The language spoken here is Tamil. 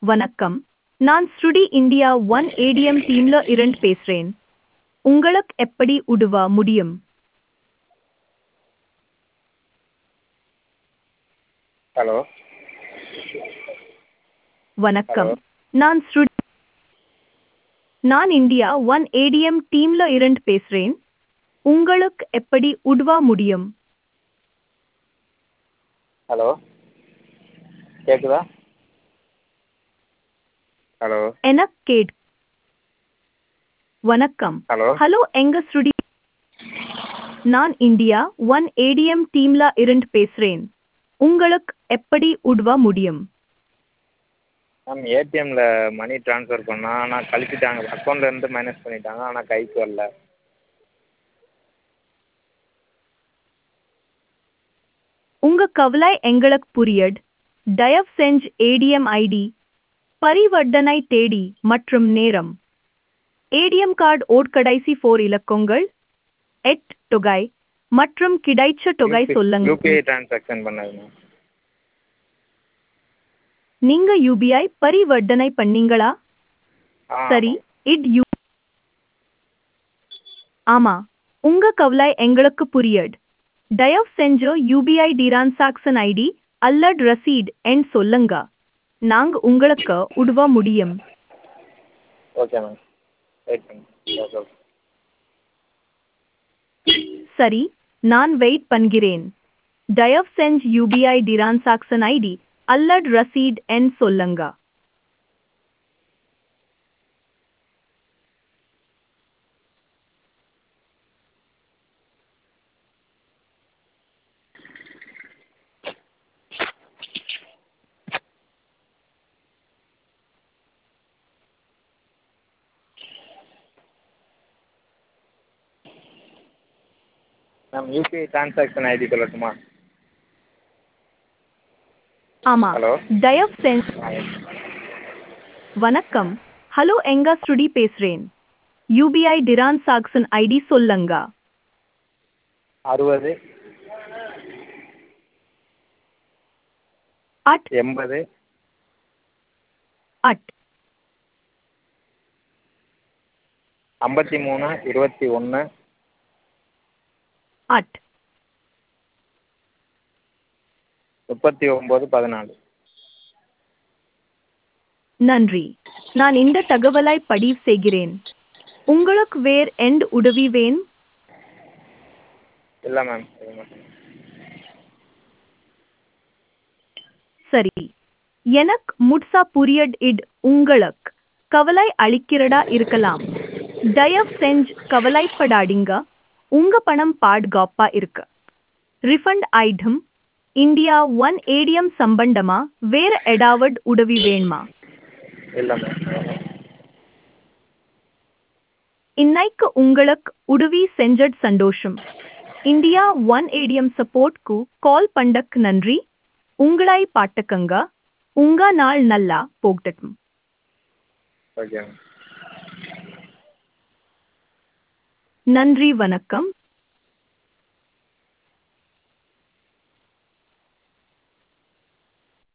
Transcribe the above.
வணக்கம் நான் ஸ்ருடி இந்தியா ஒன் ஏடிஎம் டீம்ல இருந்து பேசுறேன் உங்களுக்கு எப்படி உதவ முடியும் ஹலோ வணக்கம் Hello. நான் ஸ்ருடி நான் இந்தியா ஒன் ஏடிஎம் டீம்ல இருந்து பேசுறேன் உங்களுக்கு எப்படி உதவ முடியும் ஹலோ கேட்குதா ஹலோ எனக்கு கேட் வணக்கம் ஹலோ ஹலோ எங்க ஸ்ருடி நான் இந்தியா ஒன் ஏடிஎம் டீம்ல இருந்து பேசுறேன் உங்களுக்கு எப்படி உதவ முடியும் மேம் ஏடிஎம்மில் மணி ட்ரான்ஸ்ஃபர் பண்ணால் ஆனால் கழிச்சிட்டாங்க அக்கௌண்ட்லேருந்து மைனஸ் பண்ணிட்டாங்க ஆனால் கைக்கு வரல உங்க கவலை எங்களுக்கு புரியட் தயவு செஞ்சு ஏடிஎம் ஐடி பரிவர்த்தனை தேடி மற்றும் நேரம் ஏடிஎம் கார்டு ஓட் கடைசி ஃபோர் இலக்கங்கள் எட் தொகை மற்றும் கிடைச்ச தொகை சொல்லுங்க யூபிஐ ட்ரான்சாக்ஷன் பண்ணது மேம் நீங்க யூபிஐ பரிவர்த்தனை பண்ணீங்களா ஆ சரி இட் யூ ஆமா உங்க கவலை எங்களுக்கு புரியட் தயவு செஞ்சு யூபிஐ டிரான்சாக்ஷன் ஐடி அல்லது ரசீட் எண் சொல்லுங்க நாங்க உங்களுக்கு உதவ முடியும் ஓகே மேம் வெயிட் பண்ணுங்க ஓகே ஓகே சரி நான் வெயிட் பண்கிறேன் தயவு செஞ்சு யூபிஐ டிரான்சாக்ஷன் ஐடி அல்லது ரசீட் எண் சொல்லுங்க மேம் யூபிஐ ட்ரான்சாக்ஷன் ஐடி சொல்லட்டுமா ஆமா ஹலோ தயவு செஞ்சு ஆ yes. வணக்கம் ஹலோ எங்க ஸ்ருடி பேசுறேன் யூபிஐ டிரான்சாக்ஷன் ஐடி சொல்லுங்க அறுபது அட் எண்பது அட் ஐம்பத்தி மூணு இருபத்தி ஒன்று அட் முப்பத்தி ஒம்பது பதினாலு நன்றி நான் இந்த தகவலை பதிவு செய்கிறேன் உங்களுக்கு வேர் எண்ட் உதவி வேணும் இல்லை மேம் இது மட்டும் சரி எனக்கு முட்சா புரியட் இட் உங்களுக்கு கவலை அளிக்கிறதா இருக்கலாம் தயவு செஞ்சு கவலைப்படாதீங்க உங்க பணம் பாதுகாப்பா இருக்கு refund item India one ATM சம்பந்தமா வேற ஏதாவது உதவி வேணுமா இல்லை மேம் இன்னைக்கு உங்களுக்கு உதவி செஞ்சட் சந்தோஷம் இந்தியா ஒன் ஏடிஎம் சப்போர்ட்க்கு கால் பண்ணக்கு நன்றி உங்களை பாட்டுக்கங்க உங்க நாள் நல்லா போகட்டும் ஓகே மேம் நன்றி வணக்கம்